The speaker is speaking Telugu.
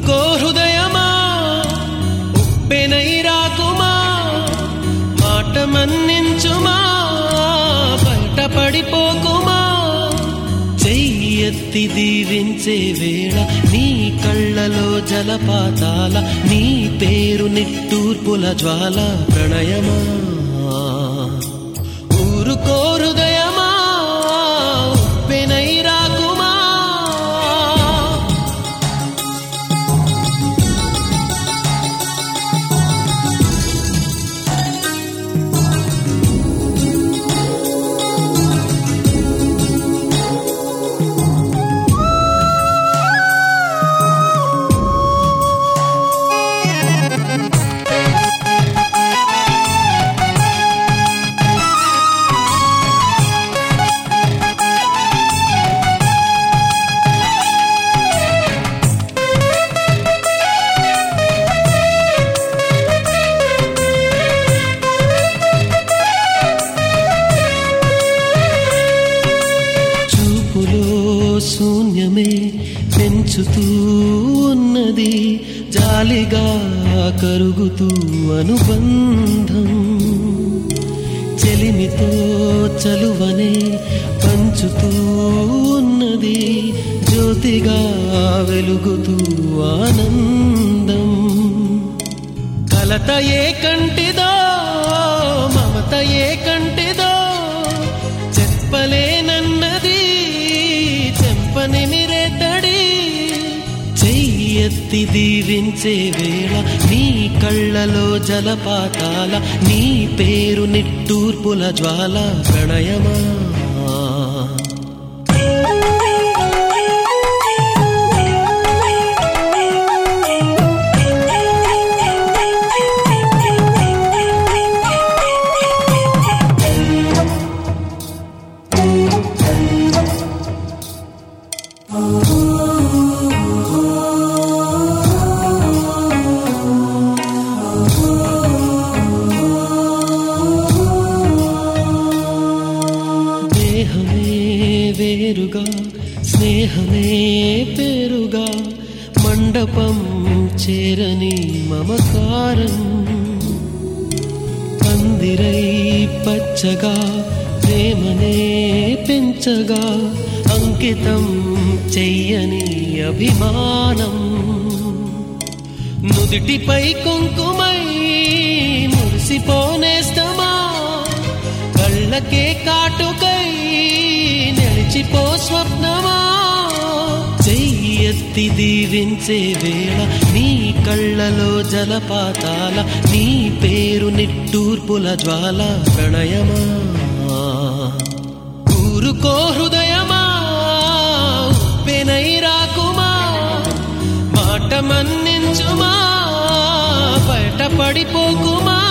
ఊరుకో హృదయమా ఉప్పెనై రాకుమా మాట మన్నించుమా బయటపడిపోకుమా చెయ్యెత్తి దీవించే వేళ నీ కళ్ళలో జలపాతాల నీ పేరు నిట్టూర్పుల జ్వాల ప్రణయమా ఊరుకో హృదయమా ఉప్పెనై రాకుమా చూపులో శూన్యమే పెంచుతూ ఉన్నది జాలిగా కరుగుతూ అనుబంధం చెలిమితో చలువనే పంచుతూ ఉన్నది జ్యోతిగా వెలుగుతూ ఆనందం కలత ఏ కంటిదో మమత ఏ కంటిదో చెప్పలేనన్నది చెంపని మిరేతడి చెయ్యెత్తి దీవించే వేళ నీ కళ్ళలో జలపాతాల నీ పేరు నిట్టూర్పుల జ్వాల ప్రణయమా దేహమే వేరుగా స్నేహమే పేరుగా మండపం చేరని మమకారం పందిరై పచ్చగా ప్రేమనే పెంచగా అంకితం చెయ్యని అభిమానం నుదిటిపై కుంకుమై మురిసిపోనేస్తమా కళ్ళకే కాటుకై నిలిచిపో స్వప్నమా చెయ్యెత్తి దీవించే వేళ నీ కళ్ళలో జలపాతాల నీ పేరు నిట్టూర్పుల జ్వాల ప్రణయమా ఊరుకో హృదయమా ఉప్పెనై రాకుమా మాట మన్నించుమా బయటపడిపోకుమా